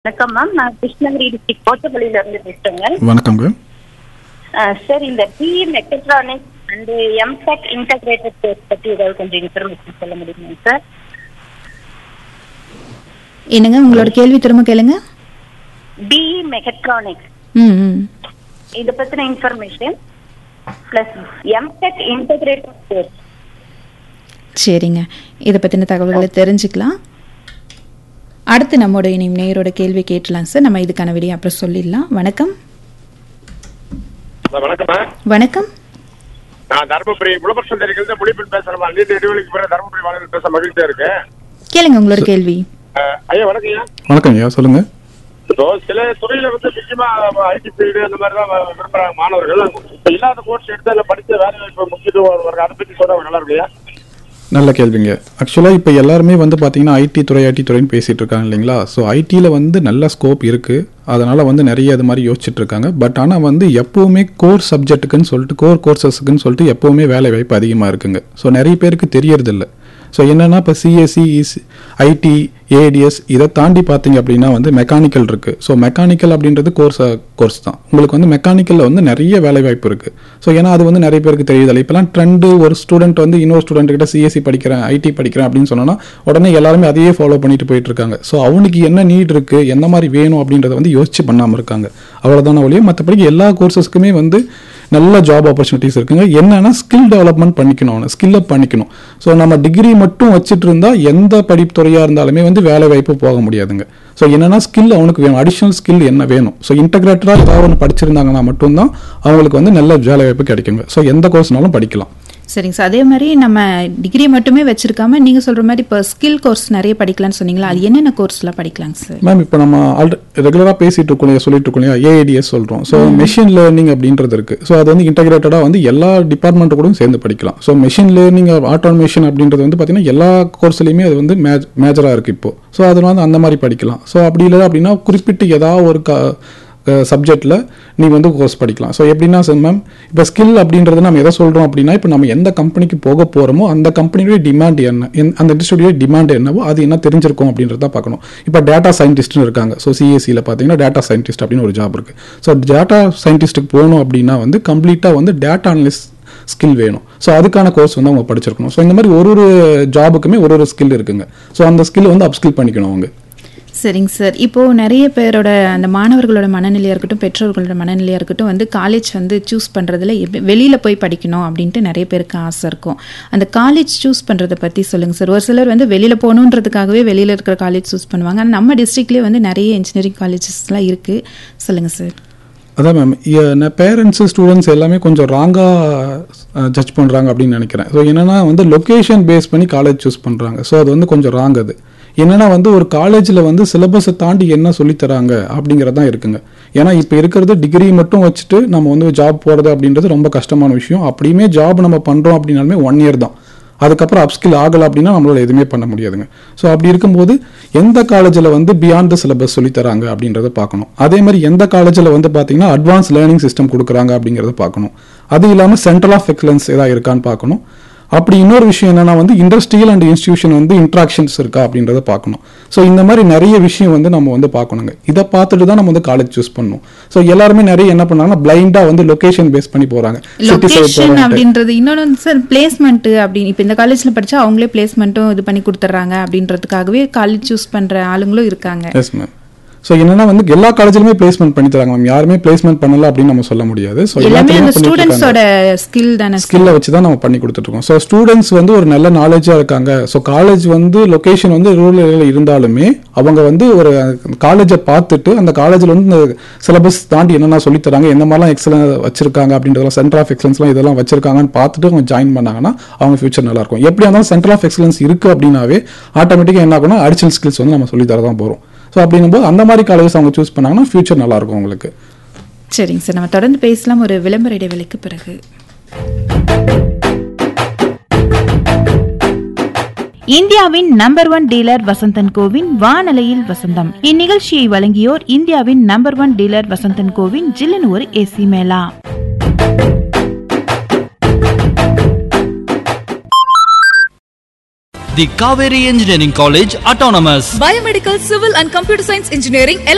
வணக்கம் மேம் நான் கிருஷ்ணகிரி டிஸ்ட்ரிக்ட் கோச்சப்பள்ளியில இருந்து பேசுறேங்க வணக்கங்க சார் இந்த BE mechatronics and M Tech integrated course பத்தி ஏதாவது கொஞ்சம் இன்ஃபர்மேஷன் சொல்ல முடியுமா சார் என்னங்க உங்களோட கேள்வி திரும்ப கேளுங்க பிஇ மெக்கட்ரானிக்ஸ் ம் ம் இதை பத்தின information plus M Tech integrated course சரிங்க இதை பற்றின தகவல்களை தெரிஞ்சுக்கலாம் அடுத்து நம்மோட இனி நேயரோட கேள்வி கேட்டலாம் சார் நம்ம இதுக்கான விடையை அப்புறம் சொல்லிடலாம் வணக்கம் வணக்கம்மா வணக்கம் நான் தருமபுரி முழுப்பர் சந்தரிக்கிறது முடிப்பில் பேசுறேன் நீண்ட இடைவெளிக்கு பிறகு தருமபுரி வாழ்க்கை பேச மகிழ்ச்சியா இருக்கு கேளுங்க உங்களோட கேள்வி அஹ், ஐயா வணக்கம் ஐயா வணக்கங்க ஐயா சொல்லுங்க இப்போ சில துறையில வந்து முக்கியமா ஐடி ஃபீல்டு அந்த மாதிரி தான் விரும்புறாங்க மாணவர்கள் இப்ப இல்லாத கோர்ஸ் எடுத்து அதில் படிச்ச வேலை வாய்ப்பு முக்கியத்துவம் வருது அதை பத்தி சொல்றாங்க நல்லா இருக்கு ஐயா நல்ல கேள்விங்க ஆக்சுவலாக இப்போ எல்லாருமே வந்து பார்த்தீங்கன்னா ஐடி துறை ஐடி துறைன்னு பேசிகிட்டு இருக்காங்க இல்லைங்களா ஸோ ஐடியில் வந்து நல்ல ஸ்கோப் இருக்குது அதனால் வந்து நிறைய இது மாதிரி யோசிச்சுட்டு இருக்காங்க பட் ஆனால் வந்து எப்போவுமே கோர் சப்ஜெக்ட்டுக்குன்னு சொல்லிட்டு கோர் கோர்சஸ்க்குன்னு சொல்லிட்டு எப்போவுமே வேலை வாய்ப்பு அதிகமாக இருக்குங்க ஸோ நிறைய பேருக்கு தெரியறதில்ல ஸோ என்னென்னா இப்போ சிஎஸ்சி இஸ் ஐடி ஏடிஎஸ் இதை தாண்டி பார்த்தீங்க அப்படின்னா வந்து மெக்கானிக்கல் இருக்குது ஸோ மெக்கானிக்கல் அப்படின்றது கோர்ஸ் கோர்ஸ் தான் உங்களுக்கு வந்து மெக்கானிக்கலில் வந்து நிறைய வேலை வாய்ப்பு இருக்குது ஸோ ஏன்னா அது வந்து நிறைய பேருக்கு தெரியுதில்ல இப்போலாம் ட்ரெண்டு ஒரு ஸ்டூடெண்ட் வந்து இன்னொரு ஸ்டூடெண்ட் கிட்ட சிஎஸ்சி படிக்கிறேன் ஐடி படிக்கிறேன் அப்படின்னு சொன்னோன்னா உடனே எல்லாருமே அதையே ஃபாலோ பண்ணிட்டு போயிட்டு இருக்காங்க ஸோ அவனுக்கு என்ன நீட் இருக்குது என்ன மாதிரி வேணும் அப்படின்றத வந்து யோசிச்சு பண்ணாமல் இருக்காங்க அவ்வளோதான ஒழிய மற்றபடி எல்லா கோர்சஸ்க்குமே வந்து நல்ல ஜாப் ஆப்பர்ச்சுனிட்டிஸ் இருக்குங்க என்னன்னா ஸ்கில் டெவலப்மெண்ட் பண்ணிக்கணும் அவனை ஸ்கில் அப் பண்ணிக்கணும் ஸோ நம்ம டிகிரி மட்டும் வச்சுட்டு இருந்தா எந்த படிப்பு துறையாக இருந்தாலுமே வந்து வேலை வாய்ப்பு போக முடியாதுங்க ஸோ என்னன்னா ஸ்கில் அவனுக்கு வேணும் அடிஷனல் ஸ்கில் என்ன வேணும் ஸோ இன்டகிரேட்டடாக ஏதாவது ஒன்று படிச்சிருந்தாங்கன்னா மட்டும்தான் அவங்களுக்கு வந்து நல்ல வேலை வாய்ப்பு கிடைக்குங்க ஸோ எந்த கோர்ஸ்னாலும் படிக்கலாம் சரிங்க சார் அதே மாதிரி நம்ம டிகிரி மட்டுமே வச்சிருக்காம நீங்கள் சொல்கிற மாதிரி இப்போ ஸ்கில் கோர்ஸ் நிறைய படிக்கலாம்னு சொன்னீங்களா அது என்னென்ன கோர்ஸ்லாம் படிக்கலாங்க சார் மேம் இப்போ நம்ம ஆல்ரெ ரெகுலராக பேசிட்டு இருக்கோம் இல்லையா, சொல்லிட்டு இருக்கோம் இல்லையா ஏஏடிஎஸ் சொல்கிறோம் ஸோ மெஷின் லேர்னிங் அப்படின்றது இருக்கு ஸோ அது வந்து இன்டகிரேட்டடாக வந்து எல்லா டிபார்ட்மெண்ட் கூட சேர்ந்து படிக்கலாம் ஸோ மெஷின் லேர்னிங் ஆட்டோமேஷன் அப்படின்றது வந்து பார்த்தீங்கன்னா எல்லா கோர்ஸ்லையுமே அது வந்து மேஜ் மேஜராக இருக்குது இப்போ ஸோ அது வந்து அந்த மாதிரி படிக்கலாம் ஸோ அப்படி இல்லை அப்படின்னா குறிப்பிட்டு ஏதாவது ஒரு க சப்ஜெக்டில் நீ வந்து கோர்ஸ் படிக்கலாம் ஸோ எப்படின்னா சார் மேம் இப்போ ஸ்கில் அப்படின்றது நம்ம எதை சொல்கிறோம் அப்படின்னா இப்போ நம்ம எந்த கம்பெனிக்கு போக போகிறோமோ அந்த கம்பெனியுடைய டிமாண்ட் என்ன என்- அந்த இண்டஸ்ட்ரியுடைய டிமாண்ட் என்னவோ அது என்ன தெரிஞ்சிருக்கும் அப்படின்றத பார்க்கணும் இப்போ டேட்டா சயின்டிஸ்ட்னு இருக்காங்க ஸோ சிஎஸ்சியில் பார்த்தீங்கன்னா டேட்டா சயின்டிஸ்ட் அப்படின்னு ஒரு ஜாப் இருக்குது ஸோ டேட்டா சயின்டிஸ்ட்டுக்கு போகணும் அப்படின்னா வந்து கம்ப்ளீட்டாக வந்து டேட்டா அனலிஸ்ட் ஸ்கில் வேணும் ஸோ அதுக்கான கோர்ஸ் வந்து அவங்க படிச்சிருக்கணும் ஸோ இந்த மாதிரி ஒரு ஒரு ஜாபுக்குமே ஒரு ஒரு ஸ்கில் இருக்குங்க ஸோ அந்த ஸ்கில் வந்து அப்ஸ்கில் பண்ணிக்கணும் அவங்க சரிங்க சார் இப்போ நிறைய பேரோட அந்த மாணவர்களோட மனநிலையாக இருக்கட்டும் பெற்றோர்களோட மனநிலையாக இருக்கட்டும் வந்து காலேஜ் வந்து சூஸ் பண்ணுறதுல வெளியில் போய் படிக்கணும் அப்படின்ட்டு நிறைய பேருக்கு ஆசை இருக்கும் அந்த காலேஜ் சூஸ் பண்ணுறதை பற்றி சொல்லுங்கள் சார் ஒரு சிலர் வந்து வெளியில் போகணுன்றதுக்காகவே வெளியில் இருக்கிற காலேஜ் சூஸ் பண்ணுவாங்க ஆனால் நம்ம டிஸ்ட்ரிக்ட்லேயே வந்து நிறைய இன்ஜினியரிங் காலேஜஸ்லாம் இருக்குது சொல்லுங்கள் சார் அதான் மேம் பேரண்ட்ஸு ஸ்டூடெண்ட்ஸ் எல்லாமே கொஞ்சம் ராங்காக ஜட்ஜ் பண்ணுறாங்க அப்படின்னு நினைக்கிறேன் ஸோ என்னன்னா வந்து லொக்கேஷன் பேஸ் பண்ணி காலேஜ் சூஸ் பண்ணுறாங்க ஸோ அது வந்து கொஞ்சம் ராங் அது என்னன்னா வந்து ஒரு காலேஜில் வந்து சிலபஸை தாண்டி என்ன சொல்லித் தராங்க அப்படிங்கிறது தான் இருக்குங்க ஏன்னா இப்போ இருக்கிறது டிகிரி மட்டும் வச்சுட்டு நம்ம வந்து ஜாப் போகிறது அப்படின்றது ரொம்ப கஷ்டமான விஷயம் அப்படியுமே ஜாப் நம்ம பண்ணுறோம் அப்படின்னாலுமே ஒன் இயர் தான் அதுக்கப்புறம் அப்ஸ்கில் ஆகலை அப்படின்னா நம்மளால எதுவுமே பண்ண முடியாதுங்க ஸோ அப்படி இருக்கும்போது எந்த காலேஜில் வந்து பியாண்ட் த சிலபஸ் சொல்லி தராங்க அப்படின்றத பார்க்கணும் அதே மாதிரி எந்த காலேஜில் வந்து பார்த்தீங்கன்னா அட்வான்ஸ் லேர்னிங் சிஸ்டம் கொடுக்குறாங்க அப்படிங்கிறத பார்க்கணும் அது இல்லாமல் சென்ட்ரல் ஆஃப் எக்ஸலன்ஸ் ஏதாவது இருக்கான்னு பார்க்கணும் அப்படி இன்னொரு விஷயம் என்னன்னா வந்து இண்டஸ்ட்ரியல் அண்ட் இன்ஸ்டியூஷன் வந்து இன்ட்ராக்ஷன்ஸ் இருக்கா அப்படின்றத பார்க்கணும் ஸோ இந்த மாதிரி நிறைய விஷயம் வந்து நம்ம வந்து பார்க்கணுங்க இதை பார்த்துட்டு தான் நம்ம வந்து காலேஜ் சூஸ் பண்ணணும் ஸோ எல்லாருமே நிறைய என்ன பண்ணாங்கன்னா பிளைண்டாக வந்து லொகேஷன் பேஸ் பண்ணி போகிறாங்க லொகேஷன் அப்படின்றது இன்னொன்று வந்து சார் பிளேஸ்மெண்ட்டு அப்படின்னு இப்போ இந்த காலேஜில் படித்தா அவங்களே பிளேஸ்மெண்ட்டும் இது பண்ணி கொடுத்துட்றாங்க அப்படின்றதுக்காகவே காலேஜ் சூஸ் பண்ணுற ஆளுங்களும் இருக்காங்க எஸ் மேம் ஸோ என்னன்னா வந்து எல்லா காலேஜ்லையுமே பிளேஸ்மெண்ட் பண்ணி தராங்க மேம் யாருமே பிளேஸ்மெண்ட் பண்ணல அப்படின்னு நம்ம சொல்ல முடியாது ஸோ எல்லாமே அந்த ஸ்டூடெண்ட்ஸோட ஸ்கில் தானே sir? ஸ்கில்லை வச்சு தான் நம்ம பண்ணி கொடுத்துட்டு இருக்கோம் ஸோ ஸ்டூடெண்ட்ஸ் வந்து ஒரு நல்ல நாலேஜாக இருக்காங்க ஸோ காலேஜ் வந்து லொகேஷன் வந்து ரூரல் இருந்தாலுமே அவங்க வந்து ஒரு காலேஜை பார்த்துட்டு அந்த காலேஜில் வந்து இந்த சிலபஸ் தாண்டி என்னென்ன சொல்லித் தராங்க எந்த மாதிரிலாம் எக்ஸலன் வச்சிருக்காங்க அப்படின்றதெல்லாம் சென்டர் ஆஃப் எக்ஸலன்ஸ்லாம் இதெல்லாம் வச்சிருக்காங்கன்னு பார்த்துட்டு அவங்க ஜாயின் பண்ணாங்கன்னா அவங்க ஃபியூச்சர் நல்லா இருக்கும் எப்படியா இருந்தாலும் சென்டர் ஆஃப் எக்ஸலன்ஸ் இருக்கு அப்படின்னாவே ஆட்டோமேட்டிக்காக என்ன ஆகும்னா அடிஷனல் ஸ்கில்ஸ் வந்து நம்ம சொல்லி தர தான் போகிறோம் ஸோ அப்படிங்கும்போது அந்த மாதிரி காலேஜஸ் அவங்க சூஸ் பண்ணாங்கன்னா ஃபியூச்சர் நல்லா இருக்கும் உங்களுக்கு சரிங்க சார் நம்ம தொடர்ந்து பேசலாம் ஒரு விளம்பர இடைவெளிக்கு பிறகு இந்தியாவின் நம்பர் ஒன் டீலர் வசந்தன் கோவின் வானலையில் வசந்தம் இந்நிகழ்ச்சியை வழங்கியோர் இந்தியாவின் நம்பர் ஒன் டீலர் வசந்தன் கோவின் ஜில்லன் ஒரு AC mela The Kaveri Engineering College Autonomous. Biomedical, Civil and Computer Science Engineering,